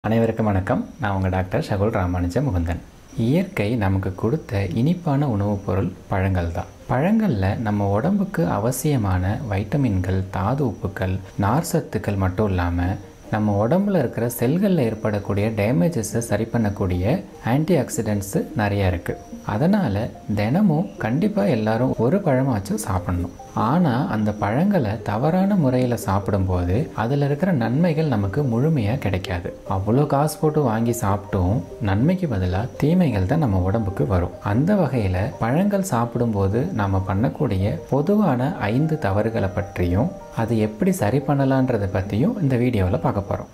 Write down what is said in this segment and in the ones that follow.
அனைவருக்கும் வணக்கம் நான் உங்கள் டாக்டர் ஷகுல் ராமானுஜ முகுந்தன் இயற்கை நமக்கு கொடுத்த இனிப்பான உணவுப் பொருள் பழங்கள் தான் பழங்களில் நம்ம உடம்புக்கு அவசியமான வைட்டமின்கள் தாது உப்புக்கள் நார் சத்துக்கள் மட்டும் இல்லாமல் நம்ம உடம்புல இருக்கிற செல்களில் ஏற்படக்கூடிய டேமேஜஸை சரி பண்ணக்கூடிய ஆன்டி ஆக்சிடென்ட்ஸு நிறையா இருக்குது அதனால் தினமும் கண்டிப்பாக எல்லாரும் ஒரு பழமாச்சும் சாப்பிடணும் ஆனால் அந்த பழங்களை தவறான முறையில் சாப்பிடும்போது அதில் இருக்கிற நன்மைகள் நமக்கு முழுமையாக கிடைக்காது அவ்வளோ காசு போட்டு வாங்கி சாப்பிட்டும் நன்மைக்கு பதிலாக தீமைகள் தான் நம்ம உடம்புக்கு வரும் அந்த வகையில் பழங்கள் சாப்பிடும்போது நாம் பண்ணக்கூடிய பொதுவான ஐந்து தவறுகளை பற்றியும் அது எப்படி சரி பண்ணலான்றதை பற்றியும் இந்த வீடியோவில் பார்க்க போகிறோம்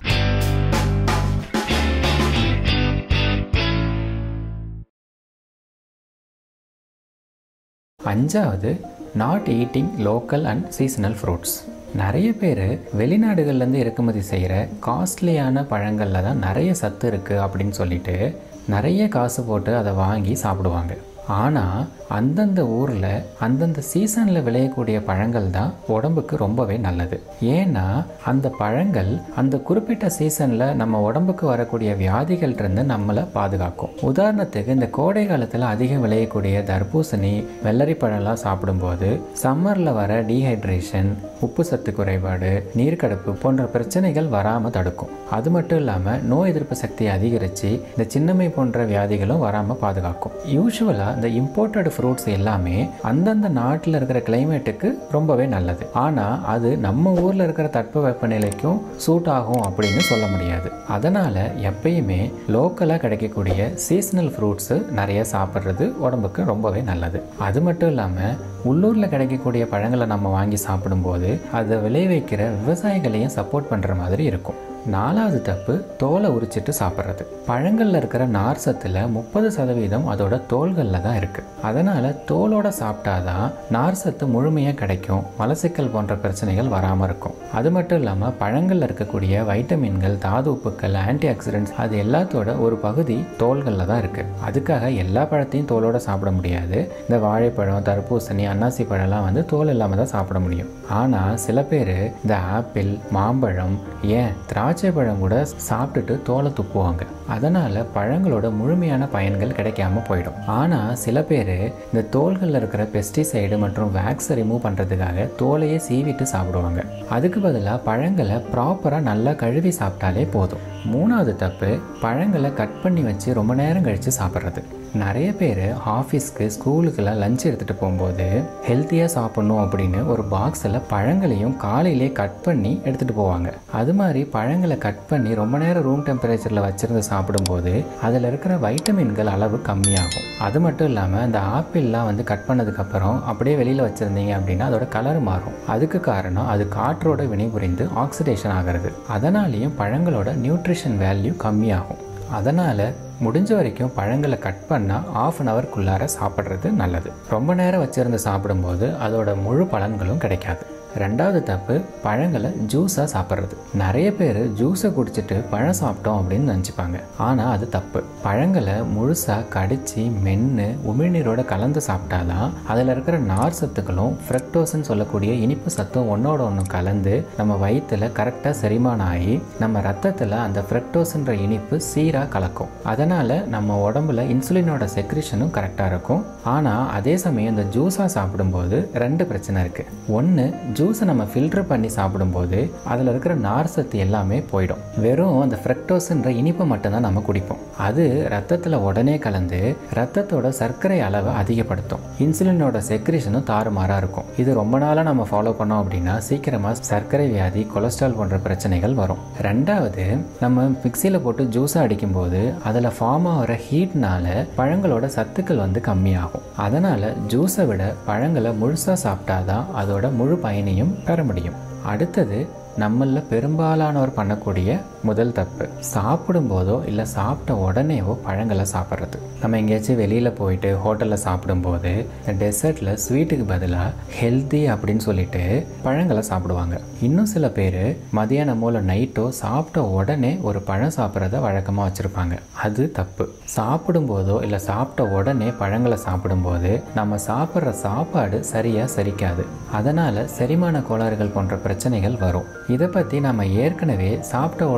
அஞ்சாவது not eating local and seasonal fruits நிறைய பேர் வெளிநாடுகள்லேருந்து இறக்குமதி செய்கிற காஸ்ட்லியான பழங்களில் தான் நிறைய சத்து இருக்குது அப்படின்னு சொல்லிட்டு நிறைய காசு போட்டு அதை வாங்கி சாப்பிடுவாங்க ஆனால் அந்தந்த ஊரில் அந்தந்த சீசனில் விளையக்கூடிய பழங்கள் தான் உடம்புக்கு ரொம்பவே நல்லது ஏன்னா அந்த பழங்கள் அந்த குறிப்பிட்ட சீசனில் நம்ம உடம்புக்கு வரக்கூடிய வியாதிகள்லேருந்து நம்மளை பாதுகாக்கும் உதாரணத்துக்கு இந்த கோடை காலத்தில் அதிகம் விளையக்கூடிய தர்பூசணி வெள்ளரி பழம்லாம் சாப்பிடும்போது சம்மரில் வர டீஹைட்ரேஷன் உப்பு சத்து குறைபாடு நீர்க்கடுப்பு போன்ற பிரச்சனைகள் வராமல் தடுக்கும் அது மட்டும் இல்லாமல் நோய் எதிர்ப்பு சக்தியை அதிகரித்து இந்த சின்னமை போன்ற வியாதிகளும் வராமல் பாதுகாக்கும் யூஸ்வலாக இந்த இம்போர்ட்டட் ஃப்ரூட்ஸ் எல்லாமே அந்தந்த நாட்டில் இருக்கிற கிளைமேட்டுக்கு ரொம்பவே நல்லது ஆனால் அது நம்ம ஊரில் இருக்கிற தட்ப வெப்பநிலைக்கும் சூட் ஆகும் அப்படின்னு சொல்ல முடியாது அதனால் எப்பயுமே லோக்கலாக கிடைக்கக்கூடிய சீசனல் ஃப்ரூட்ஸு நிறைய சாப்பிட்றது உடம்புக்கு ரொம்பவே நல்லது அது மட்டும் இல்லாமல் உள்ளூரில் கிடைக்கக்கூடிய பழங்களை நம்ம வாங்கி சாப்பிடும்போது அதை விளைவிக்கிற விவசாயிகளையும் சப்போர்ட் பண்ணுற மாதிரி இருக்கும் நாலாவது தப்பு தோலை உரிச்சிட்டு சாப்பிட்றது பழங்களில் இருக்கிற நார் சத்தில் முப்பது சதவீதம் அதோட தோள்களில் தான் இருக்குது அதனால் தோலோட சாப்பிட்டாதான் நார் சத்து முழுமையாக கிடைக்கும் மலசிக்கல் போன்ற பிரச்சனைகள் வராமல் இருக்கும் அது மட்டும் இல்லாமல் பழங்களில் இருக்கக்கூடிய வைட்டமின்கள் தாது உப்புக்கள் ஆன்டி ஆக்சிடென்ட்ஸ் அது எல்லாத்தோட ஒரு பகுதி தோள்களில் தான் இருக்குது அதுக்காக எல்லா பழத்தையும் தோலோட சாப்பிட முடியாது இந்த வாழைப்பழம் தர்பூசணி அன்னாசி பழம்லாம் வந்து தோல் இல்லாமல் தான் சாப்பிட முடியும் ஆனால் சில பேர் இந்த ஆப்பிள் மாம்பழம் ஏன் திராட்சை திராட்சை பழம் கூட சாப்பிட்டுட்டு தோலை துப்புவாங்க அதனால் பழங்களோட முழுமையான பயன்கள் கிடைக்காம போயிடும் ஆனால் சில பேர் இந்த தோள்களில் இருக்கிற பெஸ்டிசைடு மற்றும் வேக்ஸை ரிமூவ் பண்ணுறதுக்காக தோலையே சீவிட்டு சாப்பிடுவாங்க அதுக்கு பதிலாக பழங்களை ப்ராப்பராக நல்லா கழுவி சாப்பிட்டாலே போதும் மூணாவது தப்பு பழங்களை கட் பண்ணி வச்சு ரொம்ப நேரம் கழித்து சாப்பிட்றது நிறைய பேர் ஆஃபீஸ்க்கு ஸ்கூலுக்கெல்லாம் லஞ்ச் எடுத்துகிட்டு போகும்போது ஹெல்த்தியாக சாப்பிட்ணும் அப்படின்னு ஒரு பாக்ஸில் பழங்களையும் காலையிலே கட் பண்ணி எடுத்துகிட்டு போவாங்க அது மாதிரி பழங்களை கட் பண்ணி ரொம்ப நேரம் ரூம் டெம்பரேச்சரில் வச்சுருந்து சாப்பிடும்போது அதில் இருக்கிற வைட்டமின்கள் அளவு கம்மியாகும் அது மட்டும் இல்லாமல் இந்த ஆப்பிள்லாம் வந்து கட் பண்ணதுக்கப்புறம் அப்படியே வெளியில் வச்சுருந்தீங்க அப்படின்னா அதோட கலர் மாறும் அதுக்கு காரணம் அது காற்றோட வினைபுரிந்து ஆக்சிடேஷன் ஆகிறது அதனாலேயும் பழங்களோட நியூட்ரிஷன் வேல்யூ கம்மியாகும் அதனால் முடிஞ்ச வரைக்கும் பழங்களை கட் பண்ணால் ஆஃப் அன் ஹவர்க்குள்ளார சாப்பிட்றது நல்லது ரொம்ப நேரம் வச்சுருந்து சாப்பிடும்போது அதோட முழு பலன்களும் கிடைக்காது ரெண்டாவது தப்பு பழங்களை ஜூஸாக சாப்பிட்றது நிறைய பேர் ஜூஸை குடிச்சிட்டு பழம் சாப்பிட்டோம் அப்படின்னு நினச்சிப்பாங்க ஆனால் அது தப்பு பழங்களை முழுசாக கடித்து மென்று உமிழ்நீரோட கலந்து சாப்பிட்டாதான் அதில் இருக்கிற நார் சத்துக்களும் ஃப்ரெக்டோஸ்ன்னு சொல்லக்கூடிய இனிப்பு சத்தும் ஒன்றோட ஒன்று கலந்து நம்ம வயிற்றில் கரெக்டாக செரிமானம் ஆகி நம்ம ரத்தத்தில் அந்த ஃப்ரெக்டோஸ்ன்ற இனிப்பு சீராக கலக்கும் அதனால் நம்ம உடம்புல இன்சுலினோட செக்ரிஷனும் கரெக்டாக இருக்கும் ஆனால் அதே சமயம் இந்த ஜூஸாக சாப்பிடும்போது ரெண்டு பிரச்சனை இருக்குது ஒன்று ஜூஸை நம்ம ஃபில்டர் பண்ணி சாப்பிடும்போது அதில் இருக்கிற நார் சத்து எல்லாமே போயிடும் வெறும் அந்த ஃப்ரெக்டோஸ்ன்ற இனிப்பை மட்டும்தான் நம்ம குடிப்போம் அது ரத்தத்தில் உடனே கலந்து ரத்தத்தோட சர்க்கரை அளவை அதிகப்படுத்தும் இன்சுலினோட செக்ரிஷனும் தாறுமாறாக இருக்கும் இது ரொம்ப நாளாக நம்ம ஃபாலோ பண்ணோம் அப்படின்னா சீக்கிரமாக சர்க்கரை வியாதி கொலஸ்ட்ரால் போன்ற பிரச்சனைகள் வரும் ரெண்டாவது நம்ம மிக்சியில் போட்டு ஜூஸாக அடிக்கும்போது அதில் ஃபார்ம் ஆகிற ஹீட்னால பழங்களோட சத்துக்கள் வந்து கம்மியாகும் அதனால் ஜூஸை விட பழங்களை முழுசாக சாப்பிட்டாதான் அதோட முழு பயனையும் பெற முடியும் அடுத்தது நம்மளில் பெரும்பாலானவர் பண்ணக்கூடிய முதல் தப்பு சாப்பிடும்போதோ இல்லை சாப்பிட்ட உடனேவோ பழங்களை சாப்பிட்றது நம்ம எங்கேயாச்சும் வெளியில் போயிட்டு ஹோட்டலில் சாப்பிடும்போது டெசர்ட்டில் ஸ்வீட்டுக்கு பதிலாக ஹெல்த்தி அப்படின்னு சொல்லிட்டு பழங்களை சாப்பிடுவாங்க இன்னும் சில பேர் மதியானமோ இல்லை நைட்டோ சாப்பிட்ட உடனே ஒரு பழம் சாப்பிட்றத வழக்கமாக வச்சுருப்பாங்க அது தப்பு சாப்பிடும்போதோ இல்லை சாப்பிட்ட உடனே பழங்களை சாப்பிடும்போது நம்ம சாப்பிட்ற சாப்பாடு சரியாக செரிக்காது அதனால் செரிமான கோளாறுகள் போன்ற பிரச்சனைகள் வரும் இதை பற்றி நம்ம ஏற்கனவே சாப்பிட்ட உடனே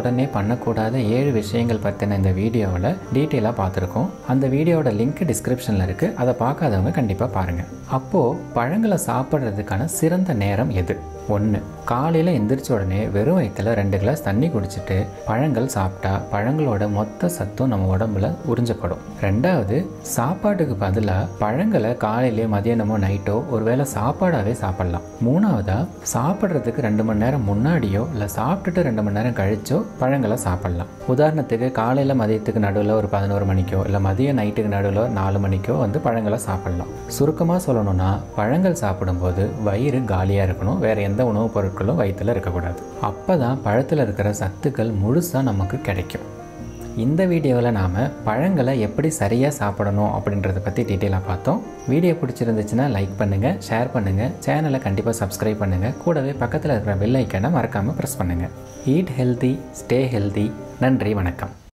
உடனே பண்ணக்கூடாத ஏழு விஷயங்கள் பற்றின இந்த வீடியோவில் டீட்டெயிலாக பார்த்துருக்கோம் அந்த வீடியோவோட லிங்க் டிஸ்கிரிப்ஷனில் இருக்குது அதை பார்க்காதவங்க கண்டிப்பாக பாருங்கள் அப்போது பழங்களை சாப்பிட்றதுக்கான சிறந்த நேரம் எது ஒன்று காலையில் எந்திரிச்ச உடனே வெறும் வயிற்றில் ரெண்டு கிளாஸ் தண்ணி குடிச்சிட்டு பழங்கள் சாப்பிட்டா பழங்களோட மொத்த சத்தும் நம்ம உடம்புல உறிஞ்சப்படும் ரெண்டாவது சாப்பாட்டுக்கு பதிலாக பழங்களை காலையிலே மதியானமோ நைட்டோ ஒருவேளை சாப்பாடாகவே சாப்பிட்லாம் மூணாவதாக சாப்பிட்றதுக்கு ரெண்டு மணி நேரம் முன்னாடியோ இல்லை சாப்பிட்டுட்டு ரெண்டு மணி நேரம் கழிச்சோ பழங்களை சாப்பிட்லாம் உதாரணத்துக்கு காலையில் மதியத்துக்கு நடுவில் ஒரு பதினோரு மணிக்கோ இல்லை மதியம் நைட்டுக்கு நடுவில் நாலு மணிக்கோ வந்து பழங்களை சாப்பிட்லாம் சுருக்கமாக சொல்லணும்னா பழங்கள் சாப்பிடும்போது வயிறு காலியாக இருக்கணும் வேறு எந்த உணவுப் பொருட்களும் வயிற்றில் இருக்கக்கூடாது அப்போ தான் பழத்தில் இருக்கிற சத்துக்கள் முழுசாக நமக்கு கிடைக்கும் இந்த வீடியோவில் நாம் பழங்களை எப்படி சரியாக சாப்பிடணும் அப்படின்றத பற்றி டீட்டெயிலாக பார்த்தோம் வீடியோ பிடிச்சிருந்துச்சுன்னா லைக் பண்ணுங்கள் ஷேர் பண்ணுங்கள் சேனலை கண்டிப்பாக சப்ஸ்கிரைப் பண்ணுங்கள் கூடவே பக்கத்தில் இருக்கிற பெல் ஐக்கனை மறக்காமல் ப்ரெஸ் பண்ணுங்கள் ஈட் ஹெல்தி ஸ்டே ஹெல்தி நன்றி வணக்கம்